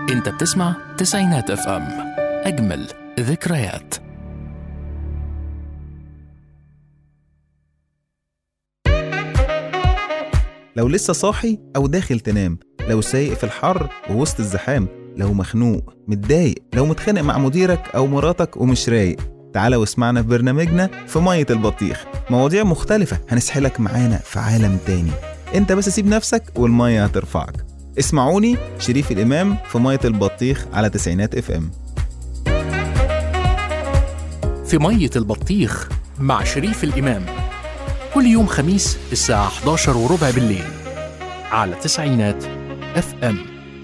انت بتسمع تسعينات اف ام اجمل ذكريات لو لسه صاحي أو داخل تنام لو سايق في الحر ووسط الزحام لو مخنوق متضايق لو متخانق مع مديرك أو مراتك ومش رايق تعالى واسمعنا في برنامجنا في مية البطيخ مواضيع مختلفة هنسحلك معانا في عالم تاني انت بس سيب نفسك والمية هترفعك اسمعوني شريف الإمام في مية البطيخ على تسعينات اف ام في مية البطيخ مع شريف الإمام كل يوم خميس الساعة 11 وربع بالليل على تسعينات اف ام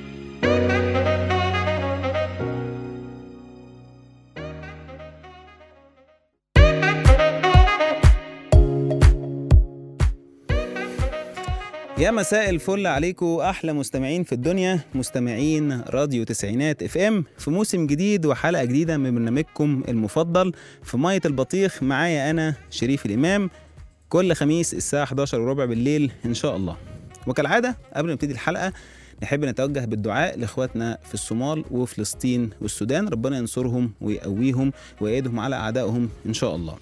يا مساء الفل عليكم احلى مستمعين في الدنيا مستمعين راديو تسعينات اف ام في موسم جديد وحلقه جديده من برنامجكم المفضل في ميه البطيخ معايا انا شريف الامام كل خميس الساعه 11 وربع بالليل ان شاء الله وكالعاده قبل ما نبتدي الحلقه نحب نتوجه بالدعاء لاخواتنا في الصومال وفلسطين والسودان ربنا ينصرهم ويقويهم ويأيدهم على اعدائهم ان شاء الله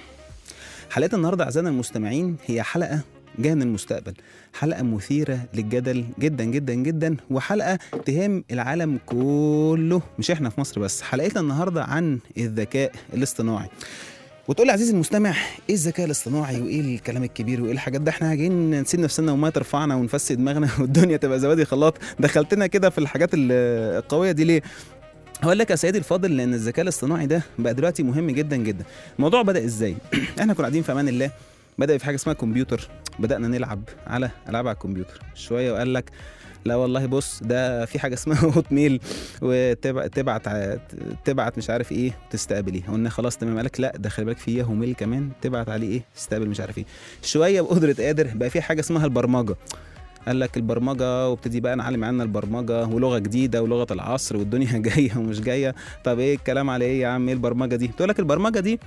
حلقه النهارده اعزائنا المستمعين هي حلقه جايه من المستقبل حلقه مثيره للجدل جدا جدا جدا وحلقه تهم العالم كله مش احنا في مصر بس حلقتنا النهارده عن الذكاء الاصطناعي وتقول لي عزيزي المستمع ايه الذكاء الاصطناعي وايه الكلام الكبير وايه الحاجات ده احنا جايين نسيب نفسنا وما ترفعنا ونفسد دماغنا والدنيا تبقى زبادي خلاط دخلتنا كده في الحاجات ال- القويه دي ليه هقول لك يا سيدي الفاضل لان الذكاء الاصطناعي ده بقى دلوقتي مهم جدا جدا الموضوع بدا ازاي احنا كنا قاعدين في امان الله بدا في حاجه اسمها كمبيوتر بدانا نلعب على العاب على الكمبيوتر شويه وقال لك لا والله بص ده في حاجه اسمها هوت ميل وتبعت تبعت ع- تبعت مش عارف ايه تستقبل ايه قلنا خلاص تمام قال لك لا ده خلي بالك في ياهو ميل كمان تبعت عليه ايه تستقبل مش عارف ايه شويه بقدره قادر بقى في حاجه اسمها البرمجه قال لك البرمجه وابتدي بقى نعلم عنا البرمجه ولغه جديده ولغه العصر والدنيا جايه ومش جايه طب ايه الكلام على ايه يا عم ايه البرمجه دي تقول لك البرمجه دي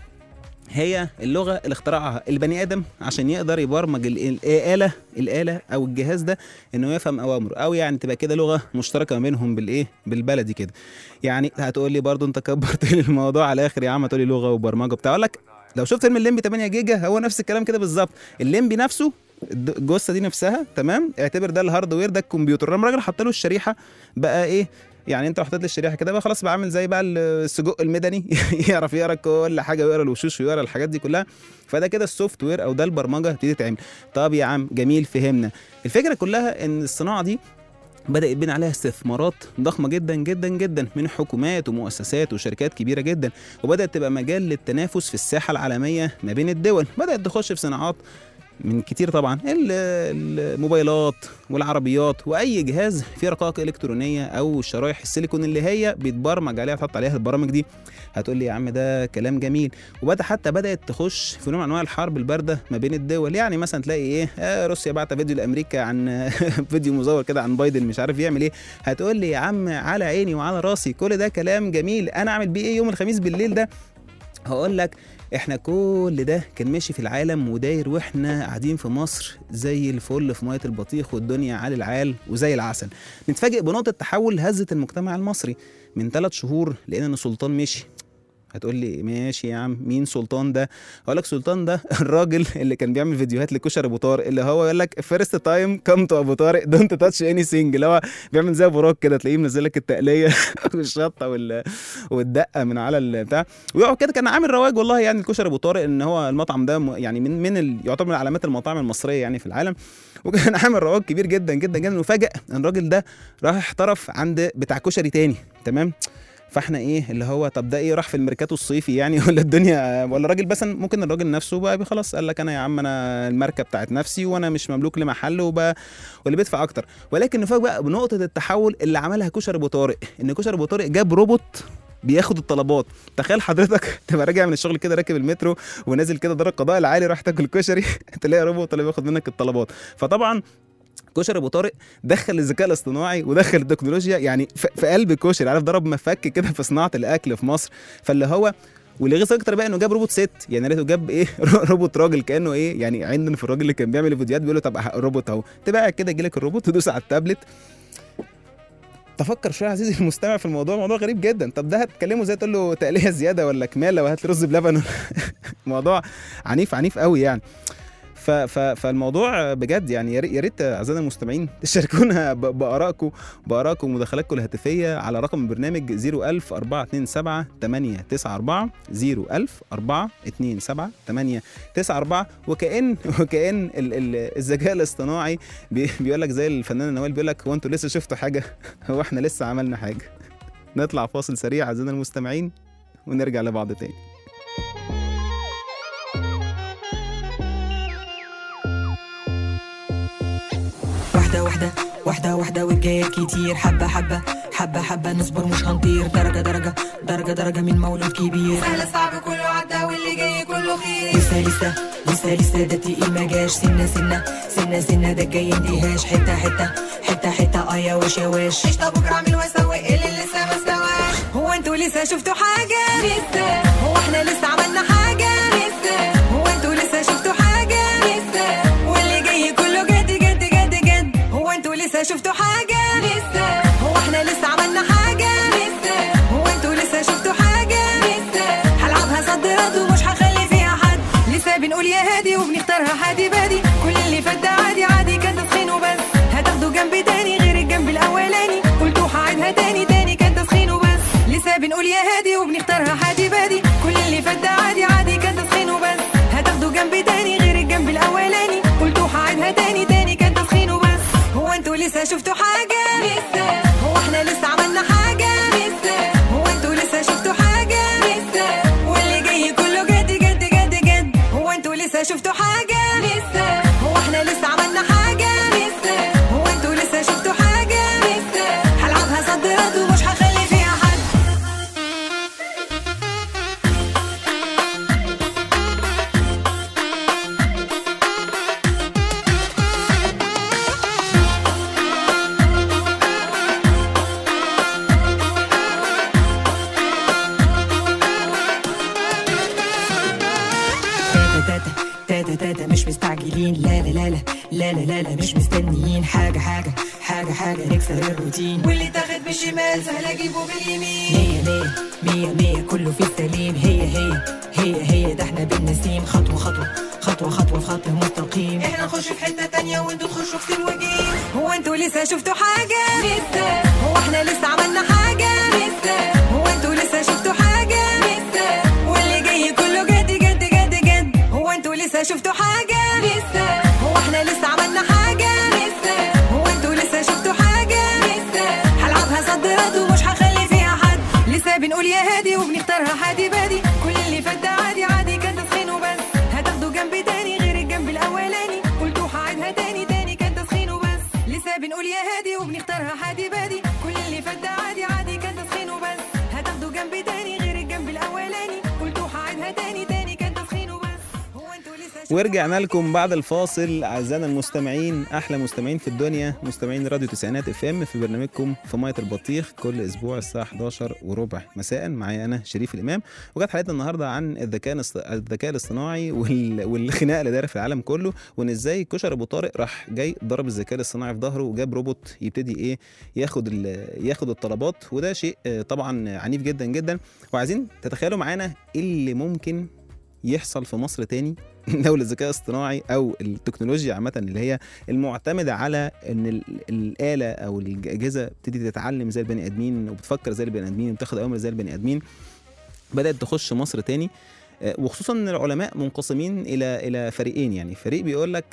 هي اللغه اللي اخترعها البني ادم عشان يقدر يبرمج ال- ال- الاله الاله او الجهاز ده انه يفهم اوامره او يعني تبقى كده لغه مشتركه ما بينهم بالايه بالبلدي كده يعني هتقول لي برضو انت كبرت لي الموضوع على الاخر يا عم تقول لي لغه وبرمجه بتاع اقول لك لو شفت فيلم الليمبي 8 جيجا هو نفس الكلام كده بالظبط الليمبي نفسه الد- الجثه دي نفسها تمام اعتبر ده الهاردوير ده الكمبيوتر لما الراجل حط له الشريحه بقى ايه يعني انت حطيت لي الشريحه كده بقى خلاص بقى عامل زي بقى السجق المدني يعرف يقرا كل حاجه ويقرا الوشوش ويقرا الحاجات دي كلها فده كده السوفت وير او ده البرمجه هتبتدي تتعمل طب يا عم جميل فهمنا الفكره كلها ان الصناعه دي بدأ يتبني عليها استثمارات ضخمة جدا جدا جدا من حكومات ومؤسسات وشركات كبيرة جدا وبدأت تبقى مجال للتنافس في الساحة العالمية ما بين الدول بدأت تخش في صناعات من كتير طبعا ال- الموبايلات والعربيات واي جهاز فيه رقائق الكترونيه او شرايح السيليكون اللي هي بيتبرمج عليها تحط عليها البرامج دي هتقول لي يا عم ده كلام جميل وبدا حتى بدات تخش في نوع من انواع الحرب البارده ما بين الدول يعني مثلا تلاقي ايه آه روسيا بعت فيديو لامريكا عن فيديو مزور كده عن بايدن مش عارف يعمل ايه هتقول لي يا عم على عيني وعلى راسي كل ده كلام جميل انا اعمل بيه ايه يوم الخميس بالليل ده هقول لك احنا كل ده كان ماشي في العالم وداير واحنا قاعدين في مصر زي الفل في ميه البطيخ والدنيا عال العال وزي العسل نتفاجئ بنقطه تحول هزت المجتمع المصري من ثلاث شهور لقينا ان سلطان مشي هتقول لي ماشي يا عم مين سلطان ده هقول لك سلطان ده الراجل اللي كان بيعمل فيديوهات لكشري ابو طارق اللي هو يقول لك فيرست تايم كم تو ابو طارق دونت تاتش اني سينج اللي هو بيعمل زي ابو راك كده تلاقيه منزل لك التقليه والشطه وال... والدقه من على البتاع ويقعد كده كان عامل رواج والله يعني الكشري ابو طارق ان هو المطعم ده م- يعني من من ال... يعتبر من علامات المطاعم المصريه يعني في العالم وكان عامل رواج كبير جدا جدا جدا وفجأ ان الراجل ده راح احترف عند بتاع كشري تاني تمام فاحنا ايه اللي هو طب ده ايه راح في الميركاتو الصيفي يعني ولا الدنيا ولا الراجل بس ممكن الراجل نفسه بقى خلاص قال لك انا يا عم انا الماركه بتاعت نفسي وانا مش مملوك لمحل وبقى واللي بيدفع اكتر ولكن نفاجئ بقى بنقطه التحول اللي عملها كشري ابو طارق ان كشري ابو طارق جاب روبوت بياخد الطلبات تخيل حضرتك تبقى راجع من الشغل كده راكب المترو ونازل كده دار القضاء العالي رايح تاكل كشري تلاقي روبوت اللي بياخد منك الطلبات فطبعا كشري ابو طارق دخل الذكاء الاصطناعي ودخل التكنولوجيا يعني في في قلب الكشري عارف ضرب مفك كده في صناعه الاكل في مصر فاللي هو واللي غيظ اكتر بقى انه جاب روبوت ست يعني يا ريته جاب ايه روبوت راجل كانه ايه يعني عندنا في الراجل اللي كان بيعمل الفيديوهات بيقول له طب الروبوت اهو تبقى قاعد كده يجي لك الروبوت تدوس على التابلت قعدت افكر شويه يا عزيزي المستمع في الموضوع موضوع غريب جدا طب ده هتكلمه زي تقول له تقليه زياده ولا كماله وهات لي رز بلبن موضوع عنيف عنيف قوي يعني ف ف فالموضوع بجد يعني يا ريت- يا ريت اعزائنا المستمعين تشاركونا ب- بارائكم بارائكم ومداخلاتكم الهاتفيه على رقم البرنامج 01000 427 894 01000 427 894 وكأن وكأن ال- ال- الذكاء الاصطناعي بي- بيقول لك زي الفنان نوال بيقول لك هو انتوا لسه شفتوا حاجه هو احنا لسه عملنا حاجه نطلع فاصل سريع اعزائنا المستمعين ونرجع لبعض تاني واحدة واحدة واحدة واحدة والجاية كتير حبة حبة حبة حبة نصبر مش هنطير درجة درجة درجة درجة من مولود كبير سهل صعب كله عدى واللي جاي كله خير لسه لسه لسه لسه ده تقيل ما جاش سنة سنة سنة سنة ده الجاي انتهاش حتة حتة حتة حتة اه يا واش يا واش ايش طب بكره اعمل واسوي اللي لسه ما استواش هو انتوا لسه شفتوا حاجة لسه هو احنا لسه عملنا حاجة لسه هو انتوا لسه شفتوا حاجة لسه واللي جاي كله جد جد جد جد هو انتوا لسه شفتوا حاجة لسه هو احنا لسه عملنا حاجة لسه هو انتوا لسه شفتوا حاجة لسه هلعبها صد رد ومش هخلي فيها حد لسه بنقول يا هادي وبنختارها حادي بادي كل اللي فات ده عادي عادي كان تسخين وبس هتاخدوا جنب تاني غير الجنب الاولاني قلتوا هعيدها تاني تاني كان تسخين وبس لسه بنقول يا هادي وبنختارها حادي بادي كل اللي فات ده عادي عادي كان تسخين وبس هتاخدوا جنب تاني غير الجنب الاولاني قلتوا هعيدها تاني تاني كان تسخين وبس هو انتوا لسه شفتوا حاجة لسه هو احنا لسه عملنا حاجة لسه هو انتوا لسه شفتوا حاجة لسه واللي جاي كله جد جد جد جد هو انتوا لسه شفتوا حاجة لسه هو احنا لسه عملنا حاجة لسه هو انتوا لسه شفتوا حاجة لسه هلعبها صد رد ومش هخلي فيها حد تاتا تاتا تاتا تاتا مش مستعجلين لا لا لا لا لا لا لا لا مش مستنيين حاجة حاجة حاجة حاجة نكسر الروتين واللي تاخد بالشمال سهل اجيبه باليمين مية مية مية مية كله في السليم هي هي هي هي ده احنا بالنسيم خطوة خطوة خطوة خطوة في خط مستقيم احنا نخش في حته تانية وانتوا تخشوا في سين وجيم هو انتوا لسه شفتوا حاجة لسه هو احنا لسه عملنا حاجة لسه هو انتوا لسه شفتوا حاجة لسه واللي جاي كله جد جد جد جد هو انتوا لسه شفتوا حاجة لسه هو احنا لسه عملنا حاجة لسه هو انتوا لسه شفتوا حاجة لسه هلعبها صد رد ومش هخلي فيها حد لسه بنقول يا هادي وبنختارها حادي بادي كل اللي فات ده عادي عادي كان تسخين وبس هتاخدوا جنب تاني غير الجنب الاولاني قلتوا هعيدها تاني تاني كان تسخين وبس لسه بنقول يا هادي وبنختارها حادي بادي كل اللي فات ده عادي عادي كان تسخين وبس هتاخدوا جنب تاني غير الجنب الاولاني قلتوا هعيدها تاني تاني كان تسخين وبس هو انتوا لسه شفتوا ورجعنا لكم بعد الفاصل اعزائنا المستمعين احلى مستمعين في الدنيا مستمعين راديو تسعينات اف ام في برنامجكم في ميه البطيخ كل اسبوع الساعه 11 وربع مساء معايا انا شريف الامام وجت حلقتنا النهارده عن الذكاء الاصط- الذكاء الاصطناعي وال... والخناقه اللي دايره في العالم كله وان ازاي كشر ابو طارق راح جاي ضرب الذكاء الاصطناعي في ظهره وجاب روبوت يبتدي ايه ياخد ال... ياخد الطلبات وده شيء آه، طبعا عنيف جدا جدا وعايزين تتخيلوا معانا ايه اللي ممكن يحصل في مصر تاني لو الذكاء الاصطناعي او التكنولوجيا عامه اللي هي المعتمده على ان ال- الاله او الاجهزه بتبتدي تتعلم زي البني ادمين وبتفكر زي البني ادمين وبتاخد اوامر زي البني ادمين بدات تخش مصر تاني آه، وخصوصا ان العلماء منقسمين الى الى فريقين يعني فريق بيقول لك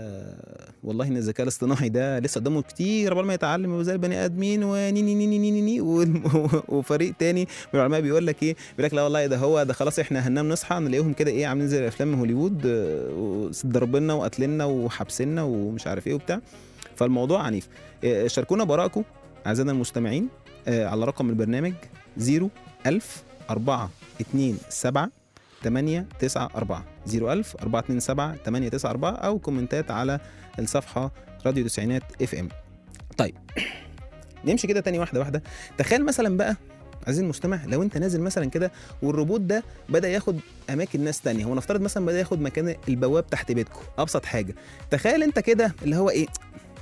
آه والله ان الذكاء الاصطناعي ده لسه قدامه كتير قبل ما يتعلم زي البني ادمين وني ني ني ني ني ني ني و- وفريق تاني من العلماء بيقول لك ايه بيقول لك لا والله ده هو ده خلاص احنا هننام نصحى نلاقيهم كده ايه عاملين زي افلام هوليوود آه، ضربنا وقتلنا وحبسنا ومش عارف ايه وبتاع فالموضوع عنيف آه، شاركونا بارائكم اعزائنا المستمعين آه، على رقم البرنامج 0 1000 4 2 7 8 9 4 01000 4 2 7 8 9 4 او كومنتات على الصفحه راديو تسعينات اف ام طيب نمشي كده تاني واحده واحده تخيل مثلا بقى عزيزي المستمع لو انت نازل مثلا كده والروبوت ده بدا ياخد اماكن ناس تانية هو نفترض مثلا بدا ياخد مكان البواب تحت بيتكم ابسط حاجه تخيل انت كده اللي هو ايه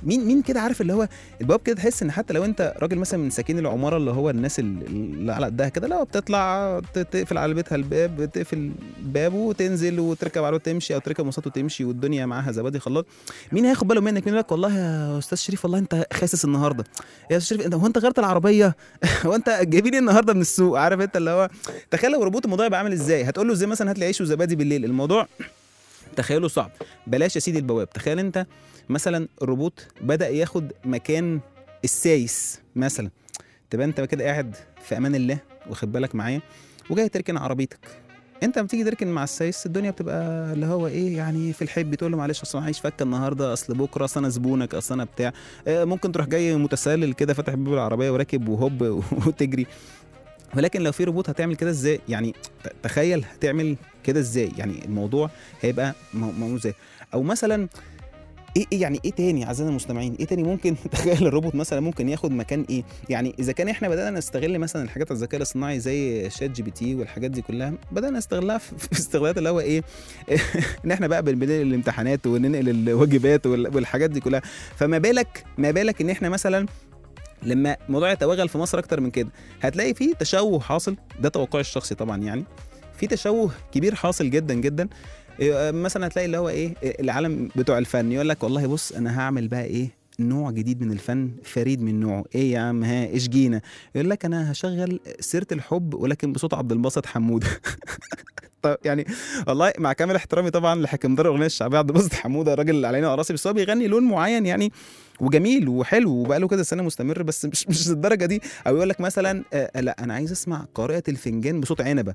مين مين كده عارف اللي هو البواب كده تحس ان حتى لو انت راجل مثلا من ساكين العماره اللي هو الناس ال- اللي على قدها كده لا بتطلع ت- تقفل على بيتها الباب تقفل الباب وتنزل وتركب على تمشي او تركب مواصلات وتمشي والدنيا معاها زبادي خلاط مين هياخد باله منك مين يقول لك والله يا استاذ شريف والله انت خاسس النهارده يا استاذ شريف انت هو انت غيرت العربيه هو انت جايبين ايه النهارده من السوق عارف انت اللي هو تخيل لو ربوط الموضوع يبقى عامل ازاي هتقول له ازاي مثلا هات لي عيش وزبادي بالليل الموضوع تخيله صعب بلاش يا سيدي البواب تخيل انت مثلا الروبوت بدا ياخد مكان السايس مثلا تبقى انت كده قاعد في امان الله واخد بالك معايا وجاي تركن عربيتك انت لما تيجي تركن مع السايس الدنيا بتبقى اللي هو ايه يعني في الحب تقول له معلش اصل انا عايش فكه النهارده اصل بكره اصل انا زبونك اصل انا بتاع اه ممكن تروح جاي متسلل كده فاتح باب العربيه وراكب وهوب وتجري ولكن لو في روبوت هتعمل كده ازاي يعني ت- تخيل هتعمل كده ازاي يعني الموضوع هيبقى مو- معمول ازاي او مثلا ايه إيه يعني ايه تاني اعزائنا المستمعين ايه تاني ممكن تخيل الروبوت مثلا ممكن ياخد مكان ايه يعني اذا كان احنا بدانا نستغل مثلا الحاجات الذكاء الاصطناعي زي شات جي بي تي والحاجات دي كلها بدانا نستغلها في في استغلالات اللي هو ايه ان احنا بقى بننقل الامتحانات وننقل الواجبات وال- والحاجات دي كلها فما بالك ما بالك ان احنا مثلا لما الموضوع يتوغل في مصر اكتر من كده هتلاقي فيه تشوه حاصل ده توقعي الشخصي طبعا يعني في تشوه كبير حاصل جدا جدا إيه، مثلا هتلاقي اللي هو ايه العالم بتوع الفن يقول لك والله بص انا هعمل بقى ايه نوع جديد من الفن فريد من نوعه ايه يا عم ها ايش جينا يقول لك انا هشغل سيره الحب ولكن بصوت عبد الباسط حموده طب يعني والله مع كامل احترامي طبعا لحكمدار الاغنيه الشعبيه عبد الباسط حموده راجل على عيني وراسي بس هو بيغني لون معين يعني وجميل وحلو وبقى له كذا سنه مستمر بس مش مش الدرجه دي او يقول لك مثلا آه لا انا عايز اسمع قارئه الفنجان بصوت عنبه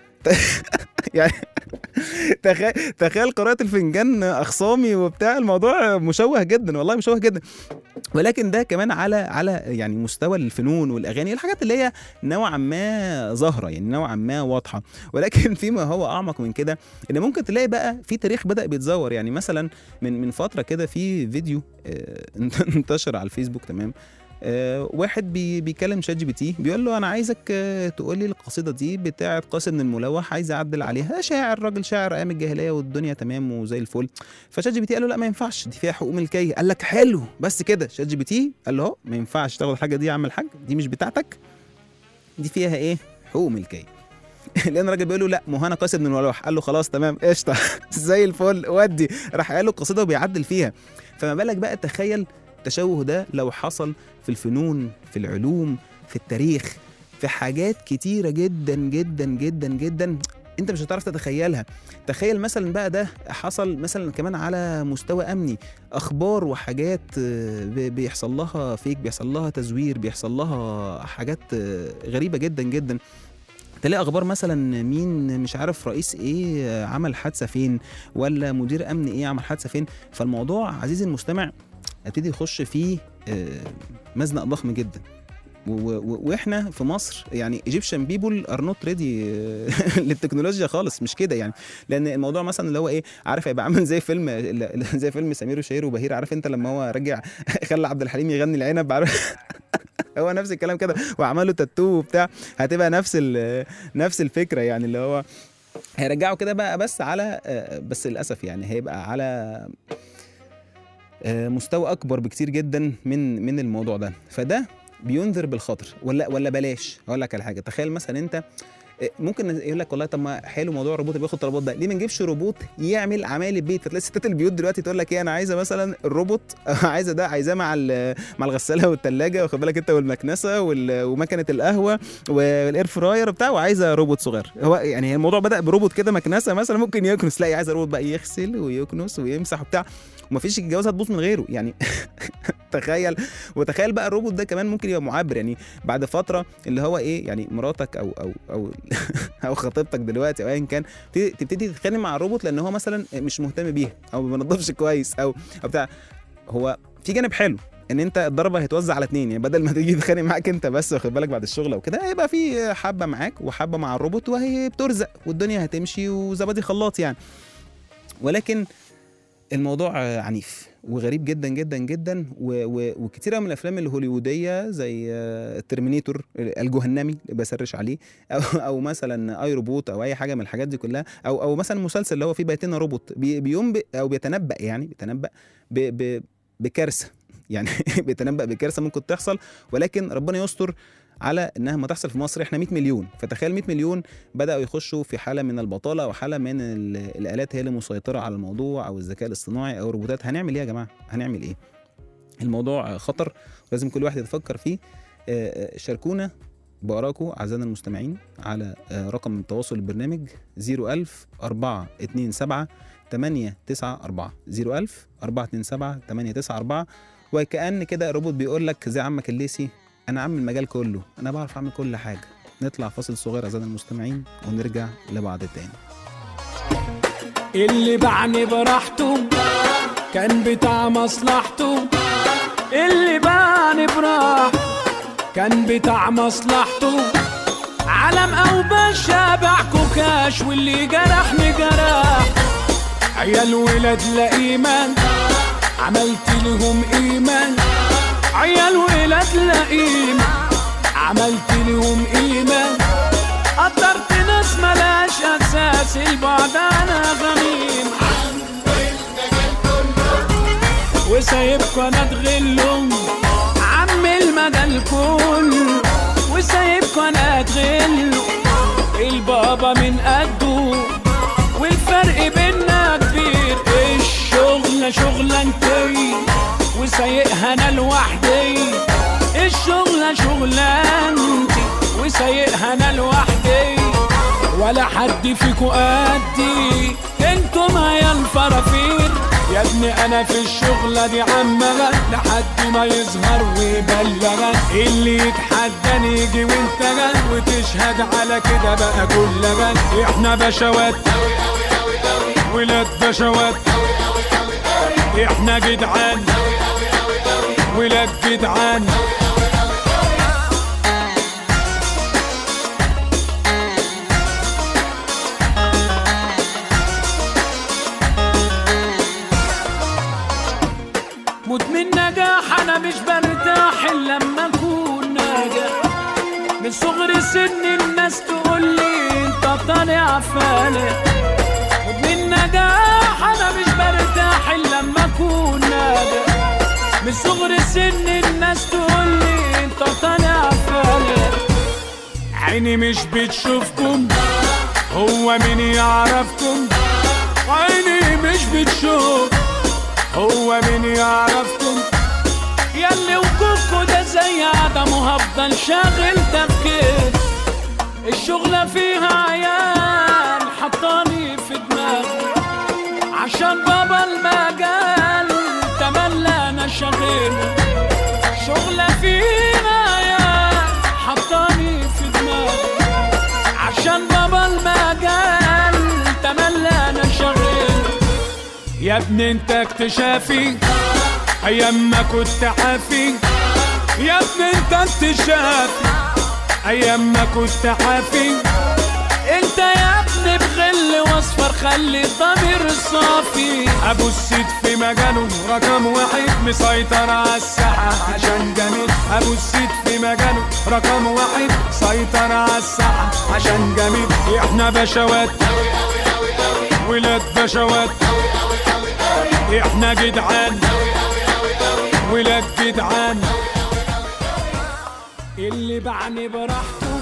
يعني تخيل تخيل قراءة الفنجان أخصامي وبتاع الموضوع مشوه جدا والله مشوه جدا ولكن ده كمان على على يعني مستوى الفنون والاغاني الحاجات اللي هي نوعا ما ظاهره يعني نوعا ما واضحه ولكن فيما هو اعمق من كده ان ممكن تلاقي بقى في تاريخ بدا بيتزور يعني مثلا من من فتره كده في فيديو آه، انتشر على الفيسبوك تمام آه، واحد بي بيكلم شات جي بي تي بيقول له انا عايزك آه، تقول لي القصيده دي بتاعه قاسم بن الملوح عايز اعدل عليها شاعر راجل شاعر ايام الجاهليه والدنيا تمام وزي الفل فشات جي بي تي قال له لا ما ينفعش دي فيها حقوق ملكيه قال لك حلو بس كده شات جي بي تي قال له أهو، ما ينفعش تاخد الحاجه دي يا عم الحاج دي مش بتاعتك دي فيها ايه حقوق ملكيه لان الراجل بيقول له لا ما هو انا قاسم بن الملوح قال له خلاص تمام قشطه زي الفل ودي راح قال له القصيده وبيعدل فيها فما بالك بقى تخيل التشوه ده لو حصل في الفنون في العلوم في التاريخ في حاجات كتيره جدا جدا جدا جدا انت مش هتعرف تتخيلها تخيل مثلا بقى ده حصل مثلا كمان على مستوى امني اخبار وحاجات آه، ب- بيحصل لها فيك بيحصل لها تزوير بيحصل لها حاجات آه، غريبه جدا جدا تلاقي اخبار مثلا مين مش عارف رئيس ايه آه، عمل حادثه فين ولا مدير امن ايه عمل حادثه فين فالموضوع عزيزي المستمع ابتدي يخش فيه آه، مزنق ضخم جدا و- و- واحنا في مصر يعني ايجيبشن بيبول ار نوت ريدي للتكنولوجيا خالص مش كده يعني لان الموضوع مثلا اللي هو ايه عارف هيبقى عامل زي فيلم زي فيلم سمير وشهير وبهير عارف انت لما هو رجع خلى عبد الحليم يغني العنب عارف هو نفس الكلام كده وعمل له تاتو وبتاع هتبقى نفس ال- نفس الفكره يعني اللي هو هيرجعوا كده بقى بس على آه، بس للاسف يعني هيبقى على آه، مستوى اكبر بكتير جدا من من الموضوع ده فده بينذر بالخطر ولا ولا بلاش اقول لك على حاجه تخيل مثلا انت آه، ممكن يقول لك والله طب ما حلو موضوع الروبوت اللي بياخد طلبات ده ليه ما نجيبش روبوت يعمل عمايل البيت فتلاقي ستات البيوت دلوقتي تقول لك ايه انا عايزه مثلا الروبوت عايزه ده عايزاه مع ال- مع الغساله والثلاجه واخد بالك انت والمكنسه وال- ومكنه القهوه والاير فراير بتاع وعايزه روبوت صغير هو يعني الموضوع بدا بروبوت كده مكنسه مثلا ممكن يكنس لا عايزه روبوت بقى يغسل ويكنس ويمسح وبتاع ومفيش الجواز هتبوظ من غيره يعني تخيل وتخيل بقى الروبوت ده كمان ممكن يبقى معبر يعني بعد فتره اللي هو ايه يعني مراتك او او او او خطيبتك دلوقتي او ايا كان تبتدي- تبتدي تتخانق مع الروبوت لان هو مثلا مش مهتم بيها او ما بينضفش كويس او او بتاع هو في جانب حلو ان انت الضربه هيتوزع على اتنين يعني بدل ما تيجي تتخانق معاك انت بس واخد بالك بعد الشغل او كده هيبقى في حبه معاك وحبه مع الروبوت وهي بترزق والدنيا هتمشي وزبادي خلاط يعني ولكن الموضوع آه، عنيف وغريب جدا جدا جدا و- و- وكتير من الافلام الهوليووديه زي آه، الترمينيتور الجهنمي اللي بسرش عليه او او مثلا اي روبوت او اي حاجه من الحاجات دي كلها او او مثلا مسلسل اللي هو فيه بيتنا روبوت بي- بينبئ او بيتنبأ يعني بيتنبأ ب- ب- بكارثه يعني بيتنبأ بكارثه ممكن تحصل ولكن ربنا يستر على انها ما تحصل في مصر احنا 100 مليون فتخيل 100 مليون بداوا يخشوا في حاله من البطاله وحاله من ال- الالات هي اللي مسيطره على الموضوع او الذكاء الاصطناعي او الروبوتات هنعمل ايه يا جماعه هنعمل ايه الموضوع خطر ولازم كل واحد يتفكر فيه آه، آه، شاركونا بآرائكم أعزائنا المستمعين على آه، رقم التواصل البرنامج 01000 427 894 01000 427 894 وكأن كده الروبوت بيقول لك زي عمك الليسي أنا عم المجال كله أنا بعرف أعمل كل حاجة نطلع فاصل صغير أعزائنا المستمعين ونرجع لبعض تاني اللي باعني براحته كان بتاع مصلحته اللي باعني براحته كان بتاع مصلحته علم او باشا كوكاش واللي جرحني جرح عيال ولاد لا ايمان عملت لهم ايمان عيال ولاد لا ايمان عملت لهم ايمان قدرت ناس ملاش اساس البعد انا غميم وسايبكوا انا اتغلهم عم المجال كله وسايبكوا انا اتغلهم البابا من قده والفرق بينا كبير الشغلة شغلانتي وسايقها انا لوحدي الشغلة شغلانتي وسايقها انا لوحدي ولا حد فيكو قدي انتم يا الفرافير يا ابني انا في الشغلة دي عمغة لحد ما يظهر ويبلغ اللي يتحداني يجي وانت جد وتشهد على كده بقى كل غد احنا بشوات ولاد بشوات احنا جدعان ولاد جدعان مدمن نجاح انا مش برتاح الا لما اكون ناجح من صغر سن الناس تقول لي انت طالع فالح مدمن نجاح انا مش برتاح الا لما اكون ناجح من صغر سن الناس تقول لي انت طالع فالح عيني مش بتشوفكم هو مين يعرفكم عيني مش بتشوف هو مين يعرفكم ياللي وجودكوا ده زي عدم وهفضل شاغل تفكير الشغلة فيها عيال حطاني في دماغي عشان بابا المجال تملى انا شغال شغلة فيها عيال حطاني في دماغي عشان بابا المجال تملى انا شغال يا ابني انت اكتشافي ايام ما كنت عافي يا ابني انت اكتشافي ايام ما كنت عافي انت يا ابني بغل واصفر خلي الضمير صافي ابو السيد في مجاله رقم واحد مسيطر على الساحه عشان جميل ابو السيد في مجاله رقم واحد سيطر على الساحه عشان جميل احنا بشوات ولاد بشوات احنا جدعان ولاد جدعان اللي بعني براحته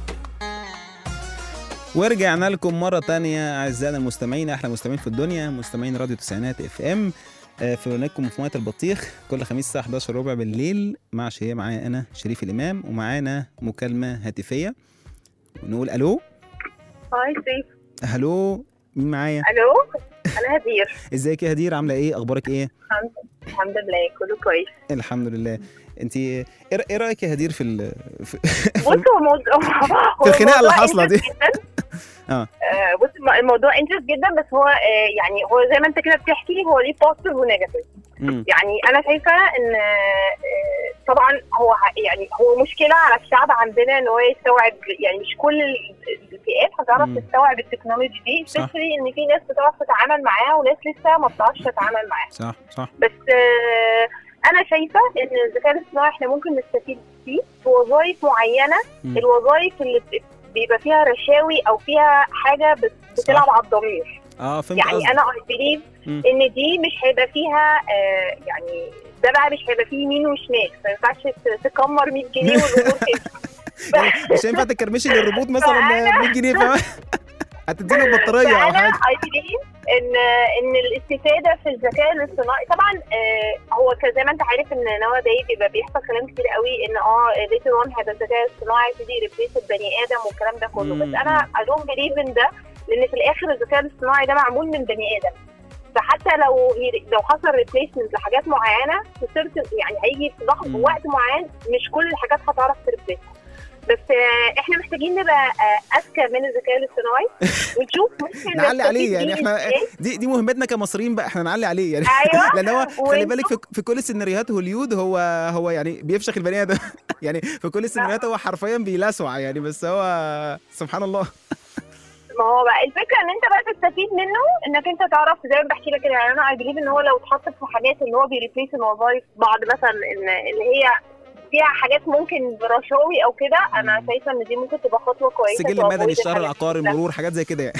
ورجعنا لكم مرة تانية أعزائنا المستمعين أحلى مستمعين في الدنيا مستمعين راديو تسعينات اف ام في برنامجكم في مية البطيخ كل خميس الساعة 11 ربع بالليل مع شهية معايا أنا شريف الإمام ومعانا مكالمة هاتفية ونقول ألو هاي سيف هلو مين معايا الو انا هدير ازيك يا هدير عاملة إيه أخبارك إيه الحمد الحمد لله كله كويس الحمد لله أنت إيه إيه رأيك يا هدير في ال... في, بص هو موضوع في الخناقة اللي حاصلة دي اه آه، بص الم- الموضوع انترست جدا بس هو آه، يعني هو زي ما انت كده بتحكي هو ليه بوزيتيف ونيجاتيف مم. يعني انا شايفه ان آه، طبعا هو ه- يعني هو مشكله على الشعب عندنا ان هو يستوعب يعني مش كل ال- الفئات هتعرف مم. تستوعب التكنولوجي دي صح. especially ان في ناس بتعرف تتعامل معاها وناس لسه ما بتعرفش تتعامل معاها صح صح بس آه، انا شايفه ان الذكاء الاصطناعي احنا ممكن نستفيد فيه في وظائف معينه مم. الوظائف اللي بت- بيبقى فيها رشاوي او فيها حاجه بت- بتلعب على الضمير اه فهمت يعني قصدك انا اي بليف مم. ان دي مش هيبقى فيها آه، يعني ده بقى مش هيبقى فيه يمين وشمال ما ينفعش ت- تكمر 100 جنيه والامور كده مش هينفع تكرمشي للربوط مثلا فأنا- 100 جنيه فاهم هتدينا بطاريه او فانا حاجه اي بليف ان ان الاستفاده في الذكاء الاصطناعي طبعا آه، هو ك- زي ما انت عارف ان نوادي بيبقى بيحصل كلام كتير قوي ان اه ليتر اون هيبقى الذكاء الاصطناعي يبتدي يريبليس البني ادم والكلام ده كله بس مم. انا اي دونت بليف ان ده لان في الاخر الذكاء الاصطناعي ده معمول من بني ادم فحتى لو لو حصل ريبليسمنت لحاجات معينه في certain- يعني هيجي في لحظه مم. وقت معين مش كل الحاجات هتعرف تريبليس بس آه، احنا محتاجين نبقى آه، اذكى من الذكاء الاصطناعي ونشوف ممكن نعلي عليه نستفيد يعني بيه احنا إزاي. دي دي مهمتنا كمصريين بقى احنا نعلي عليه يعني ايوه لان هو خلي وانتوا- بالك في, في كل سيناريوهات هوليود هو هو يعني بيفشخ البني ادم يعني في كل السيناريوهات هو حرفيا بيلسع يعني بس هو سبحان الله ما هو بقى الفكره ان انت بقى تستفيد منه انك انت تعرف زي ما بحكي لك كده يعني انا اي بليف ان هو لو اتحط في حاجات ان هو بيريبليس الوظائف بعض مثلا ان اللي هي فيها حاجات ممكن برشاوي او كده انا شايفه ان دي ممكن تبقى خطوه كويسه السجل to avoid المدني الشهر الحاجات العقاري دي. المرور حاجات زي كده يعني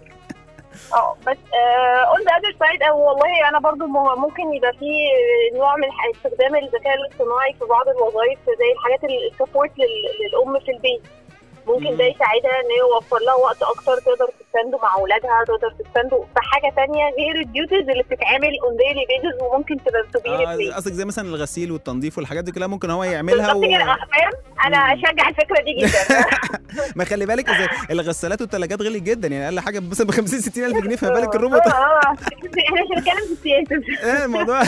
اه بس اون ذا اذر سايد والله انا برضو مه- ممكن يبقى في نوع من ح- استخدام الذكاء الاصطناعي في بعض الوظائف زي الحاجات السبورت للام في البيت ممكن ده مم. يساعدها ان هي يوفر لها وقت اكتر تقدر تستنده مع اولادها تقدر تستنده في حاجه تانية غير الديوتيز اللي بتتعمل اون ديلي بيزز وممكن تبقى تبقى آه، قصدك زي مثلا الغسيل والتنظيف والحاجات دي كلها ممكن هو يعملها بالظبط كده و... آه، فاهم انا مم. اشجع الفكره دي جدا ما خلي بالك زي الغسالات والثلاجات غلي جدا يعني اقل حاجه مثلا ب 50 60 الف جنيه فما بالك الروبوت اه آه. احنا مش هنتكلم في السياسه ايه الموضوع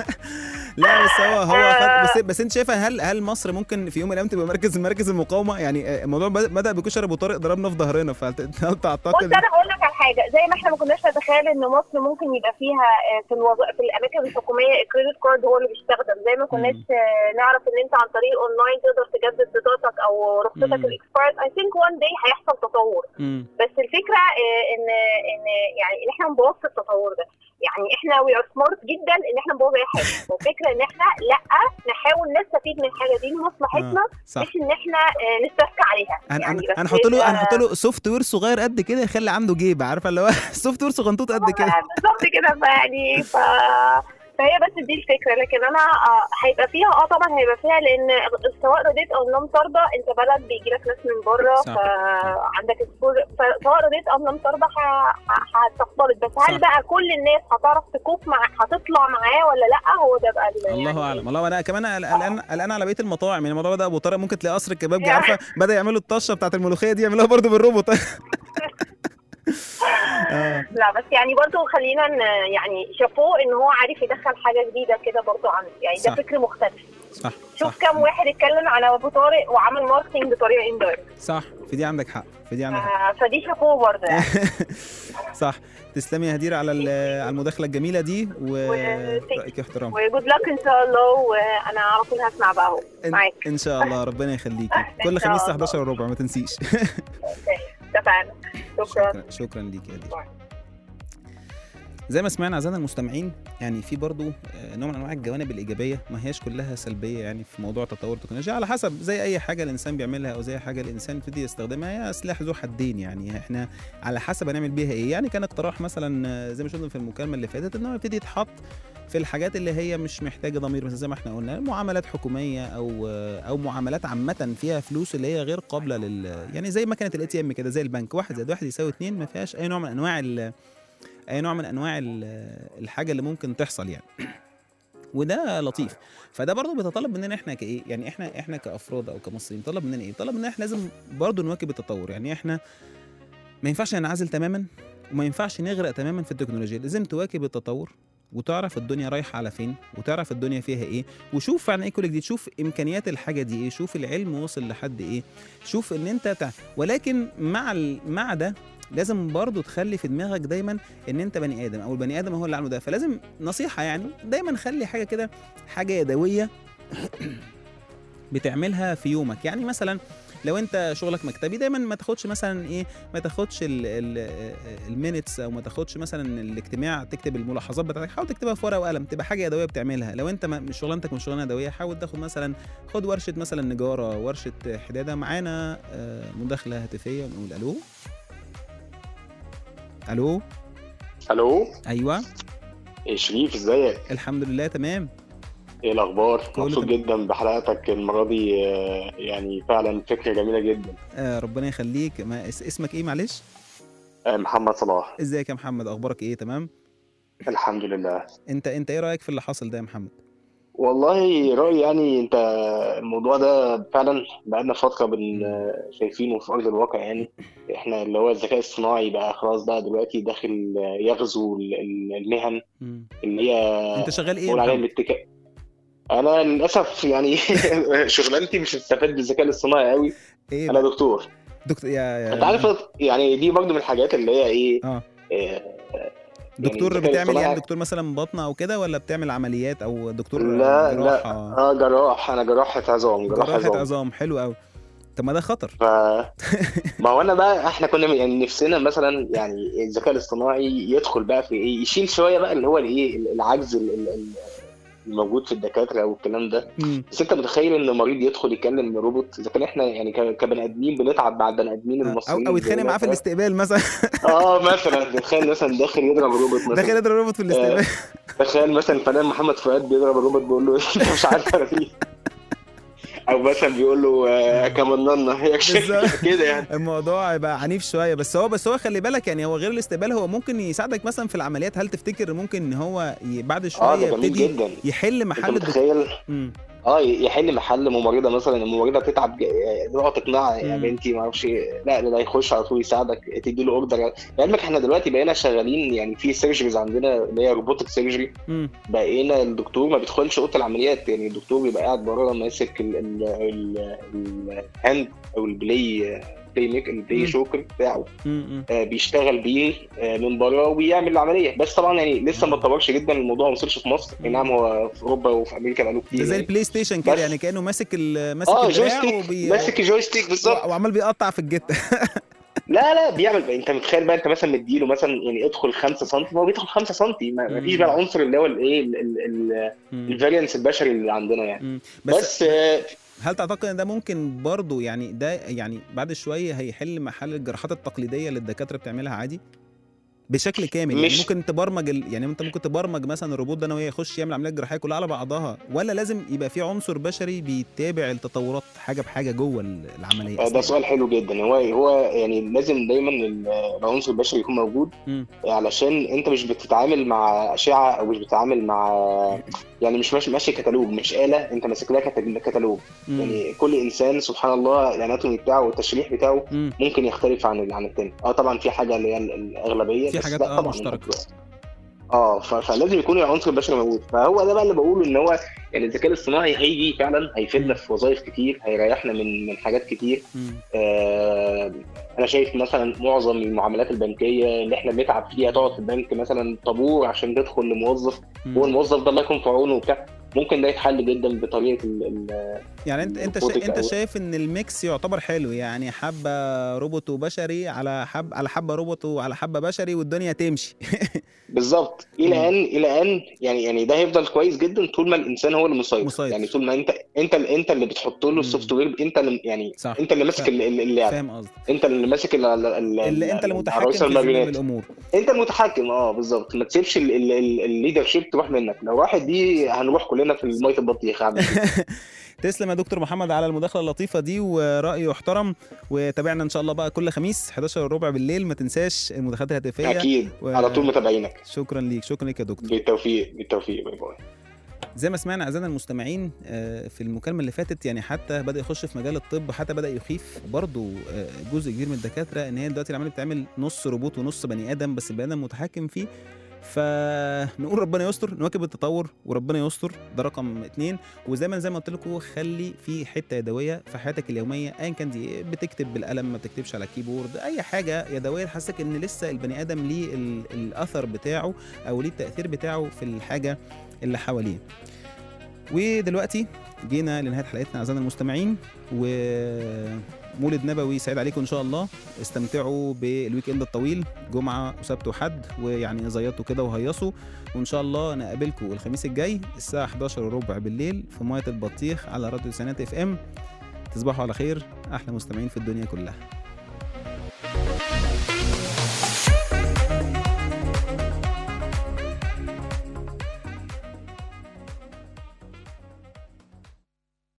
لا بس هو هو خد- بس بس انت شايفه هل هل مصر ممكن في يوم من الايام تبقى مركز من مراكز المقاومه يعني آه، الموضوع بد- بدا بكشري ابو طارق ضربنا في ظهرنا فهل بص تعتقد انا هقول لك على حاجه زي ما احنا ما كناش نتخيل ان مصر ممكن يبقى فيها آه، في الوظائف في الاماكن الحكوميه الكريدت كارد هو اللي بيستخدم زي ما كناش آه، نعرف ان انت عن طريق اونلاين تقدر تجدد بطاقتك او رخصتك مم. الاكسبايرد اي ثينك وان داي هيحصل تطور مم. بس الفكره آه، ان ان يعني ان احنا نبوظ التطور ده يعني احنا وي ار سمارت جدا ان احنا نبوظ اي حاجه والفكره ان احنا لا نحاول نستفيد من الحاجه دي لمصلحتنا صح مش ان احنا آه، نستفكى عليها هن- يعني هن- بس هنحط له يبقى- هنحط له سوفت وير صغير قد كده يخلي عنده جيب عارفه اللي هو سوفت وير صغنطوط قد كده بالظبط كده فيعني ف فهي بس دي الفكره لكن انا آه، هيبقى فيها اه طبعا هيبقى فيها لان سواء رضيت او لم ترضى انت بلد بيجي لك ناس من بره صح. فعندك exposure، فسواء رضيت او لم ترضى ه- ه- هتختلط بس صح. هل بقى كل الناس هتعرف تكوب مع هتطلع معاه ولا لا هو ده بقى ال- الله يعني اعلم الله انا كمان قلقان قلقان على بقيه المطاعم يعني الموضوع بدا ابو طارق ممكن تلاقي قصر الكبابجي يعني. عارفه بدا يعملوا الطشه بتاعت الملوخيه دي يعملوها برضو بالروبوت آه. لا بس يعني برضو خلينا ن- يعني شافوه ان هو عارف يدخل حاجه جديده كده برضو عن يعني ده صح. فكر مختلف صح شوف صح كم واحد اتكلم على ابو طارق وعمل ماركتنج بطريقه اندايركت صح في دي عندك حق في دي عندك حق آه، فدي شافوه برضه يعني صح تسلمي يا هدير على ال- على المداخله الجميله دي و- ورايك احترام وجود لك ان شاء الله وانا على طول هسمع بقى اهو معاك ان شاء الله ربنا يخليكي إن كل شاء خميس الساعه الله. 11 وربع ما تنسيش اتفقنا شكرا شكرا شكرا ليك يا هدير باي. زي ما سمعنا اعزائنا المستمعين يعني في برضو آه، نوع من انواع الجوانب الايجابيه ما هياش كلها سلبيه يعني في موضوع تطور التكنولوجيا على حسب زي اي حاجه الانسان بيعملها او زي أي حاجه الانسان يبتدي يستخدمها هي سلاح ذو حدين يعني احنا على حسب هنعمل بيها ايه يعني كان اقتراح مثلا آه، زي ما شفنا في المكالمه اللي فاتت ان هو يبتدي يتحط في الحاجات اللي هي مش محتاجه ضمير مثلا زي ما احنا قلنا معاملات حكوميه او آه، او معاملات عامه فيها فلوس اللي هي غير قابله لل يعني زي مكنه الاي تي ام كده زي البنك واحد زائد واحد يساوي اتنين ما فيهاش اي نوع من انواع ال- اي نوع من انواع ال- الحاجه اللي ممكن تحصل يعني وده لطيف فده برضه بيتطلب مننا احنا كايه يعني احنا احنا كافراد او كمصريين طلب مننا ايه طلب مننا احنا لازم برضه نواكب التطور يعني احنا ما ينفعش ننعزل تماما وما ينفعش نغرق تماما في التكنولوجيا لازم تواكب التطور وتعرف الدنيا رايحه على فين وتعرف الدنيا فيها ايه وشوف عن ايه كل جديد شوف امكانيات الحاجه دي ايه شوف العلم وصل لحد ايه شوف ان انت تع... ولكن مع ال... مع ده لازم برضه تخلي في دماغك دايما ان انت بني ادم او البني ادم هو اللي عامله ده فلازم نصيحه يعني دايما خلي حاجه كده حاجه يدويه بتعملها في يومك يعني مثلا لو انت شغلك مكتبي دايما ما تاخدش مثلا ايه ما تاخدش المينتس او ما تاخدش مثلا الاجتماع تكتب الملاحظات بتاعتك حاول تكتبها في ورقه وقلم تبقى حاجه يدويه بتعملها لو انت ما- مش شغلانتك مش شغلانه يدويه حاول تاخد مثلا خد ورشه مثلا نجاره ورشه حداده معانا آه، مداخله هاتفيه ونقول الو الو الو ايوه إيه شريف ازيك الحمد لله تمام ايه الاخبار كله مبسوط تمام. جدا بحلقتك المره دي آه، يعني فعلا فكره جميله جدا آه ربنا يخليك ما اس- اسمك ايه معلش آه، محمد صلاح ازيك يا محمد اخبارك ايه تمام الحمد لله انت انت ايه رايك في اللي حصل ده يا محمد والله رايي يعني انت الموضوع ده فعلا بقالنا فتره بن آه، شايفينه في ارض الواقع يعني احنا اللي هو الذكاء الصناعي بقى خلاص بقى دلوقتي داخل آه، يغزو ال- ال- المهن مم. اللي هي انت شغال ايه يا بقول عليها محمد الاتكاء انا للاسف يعني شغلانتي مش هستفاد بالذكاء الاصطناعي قوي ايه انا بقى؟ دكتور دكتور يا, يا انت عارف يعني دي برضه من الحاجات اللي هي ايه اه آه، دكتور الذكاء بتعمل يعني الاصطناعي- دكتور مثلا بطنه او كده ولا بتعمل عمليات او دكتور لا لا جراحه اه جراح انا جراحة عظام جراح جراحه عظام عظام حلو قوي طب ما ده خطر ف ما هو انا بقى احنا كنا يعني نفسنا مثلا يعني الذكاء الاصطناعي يدخل بقى في ايه يشيل شويه بقى اللي هو الايه العجز ال- ال- ال- الموجود في الدكاتره والكلام ده مم. بس انت متخيل ان مريض يدخل يكلم روبوت اذا كان احنا يعني ك- كبني ادمين بنتعب مع البني ادمين او المصريين او يتخانق معاه في زينا. الاستقبال مثلا اه مثلا تخيل مثلا داخل يضرب روبوت مثلا داخل يضرب روبوت في الاستقبال تخيل مثلا الفنان محمد فؤاد بيضرب الروبوت بيقول له انت مش عارف انا فيه او مثلا بيقول له آه، كمننا هي بالظبط. كده يعني الموضوع يبقى عنيف شويه بس هو بس هو خلي بالك يعني هو غير الاستقبال هو ممكن يساعدك مثلا في العمليات هل تفتكر ممكن ان هو ي- بعد اه شويه ده جميل يبتدي جدا يحل انت محل الدكتور متخيل مم. اه يحل محل ممرضه مثلا الممرضه بتتعب ج- تقعد تقنعها يا مم. بنتي ما اعرفش إيه. لا ده يخش على طول يساعدك تدي له اوردر لعلمك احنا دلوقتي بقينا شغالين يعني في سيرجريز عندنا اللي هي روبوتك سيرجري مم. بقينا الدكتور ما بيدخلش اوضه العمليات يعني الدكتور بيبقى قاعد بره ماسك ال- ال- ال- الهاند او البلاي بلاي ميك مم. البلاي شوكر بتاعه مم. مم. آه، بيشتغل بيه آه، من بره وبيعمل العمليه بس طبعا يعني لسه ما اتطورش جدا الموضوع ما وصلش في مصر اي نعم هو في اوروبا وفي امريكا بقاله كتير ده زي يعني. البلاي ستيشن كده بس- يعني كانه ماسك ال- ماسك اه الدراع جويستيك وبي... ماسك الجويستيك بالظبط وعمال بيقطع في الجت لا لا بيعمل انت متخيل بقى انت مثلا مديله مثلا يعني ادخل 5 سم هو بيدخل 5 سم ما ما فيش مم. بقى العنصر اللي هو الايه مم. الفاريانس البشري اللي عندنا يعني مم. بس, بس آه، هل تعتقد ان ده ممكن برضه يعني ده يعني بعد شويه هيحل محل الجراحات التقليديه اللي الدكاتره بتعملها عادي بشكل كامل يعني مش- ممكن تبرمج ال... يعني انت ممكن تبرمج مثلا الروبوت ده ان هو يخش يعمل عمليات جراحيه كلها على بعضها ولا لازم يبقى في عنصر بشري بيتابع التطورات حاجه بحاجه جوه ال- العمليه آه، ده أثناء؟ سؤال حلو جدا هو هو يعني لازم دايما ال- العنصر البشري يكون موجود مم. علشان انت مش بتتعامل مع اشعه او مش بتتعامل مع يعني مش ماشي ماشي كتالوج مش آلة انت ماسك لها كتال- كتالوج مم. يعني كل انسان سبحان الله الاناتومي بتاعه والتشريح بتاعه مم. ممكن يختلف عن ال- عن التاني اه طبعا في حاجه اللي هي ال- الاغلبيه في بس حاجات لا اه طبعا مشتركه اه ف- فلازم يكون العنصر البشري موجود فهو ده بقى اللي بقوله ان هو يعني الذكاء الاصطناعي هيجي فعلا هيفيدنا في وظائف كتير هيريحنا من من حاجات كتير مم. آه انا شايف مثلا معظم المعاملات البنكيه اللي احنا بنتعب فيها تقعد في البنك مثلا طابور عشان تدخل لموظف مم. هو الموظف ده الله يكون في عونه وبتاع ممكن ده يتحل جدا بطريقه ال ال يعني انت انت الروبوتك شا... انت أو- شايف ان الميكس يعتبر حلو يعني حبه روبوت وبشري على حب على حبه روبوت وعلى حبه بشري والدنيا تمشي بالظبط مم. الى ان الى ان يعني يعني ده هيفضل كويس جدا طول ما الانسان هو اللي مسيطر مسيطر. يعني طول ما انت انت انت اللي بتحط له مم. السوفت وير انت اللي يعني صح انت اللي ماسك فاهم. ال- ال- اللعبه فاهم قصدك انت اللي ماسك ال- ال- ال- اللي انت اللي متحكم العرايس في زمام الماريونيت. الامور انت المتحكم اه بالظبط ما تسيبش الليدر شيب تروح منك لو راحت دي هنروح كلنا في الميه البطيخ عم تسلم يا دكتور محمد على المداخله اللطيفه دي ورأي يحترم وتابعنا ان شاء الله بقى كل خميس 11 وربع بالليل ما تنساش المداخلات الهاتفيه اكيد و- على طول متابعينك شكرا ليك شكرا ليك يا دكتور بالتوفيق بالتوفيق باي باي زي ما سمعنا اعزائنا المستمعين آه، في المكالمه اللي فاتت يعني حتى بدا يخش في مجال الطب حتى بدا يخيف برضه آه، جزء كبير من الدكاتره ان هي دلوقتي العمليه بتعمل نص روبوت ونص بني ادم بس البني ادم متحكم فيه فنقول ربنا يستر نواكب التطور وربنا يستر ده رقم اتنين وزي ما زي ما قلت لكم خلي في حته يدويه في حياتك اليوميه ايا كان دي إيه، بتكتب بالقلم ما بتكتبش على الكيبورد اي حاجه يدويه تحسسك ان لسه البني ادم ليه ال- الاثر بتاعه او ليه التاثير بتاعه في الحاجه اللي حواليه ودلوقتي جينا لنهايه حلقتنا اعزائنا المستمعين ومولد نبوي سعيد عليكم ان شاء الله استمتعوا بالويك اند الطويل جمعه وسبت وحد ويعني زيطوا كده وهيصوا وان شاء الله نقابلكم الخميس الجاي الساعه 11 وربع بالليل في ميه البطيخ على راديو سنات اف ام تصبحوا على خير احلى مستمعين في الدنيا كلها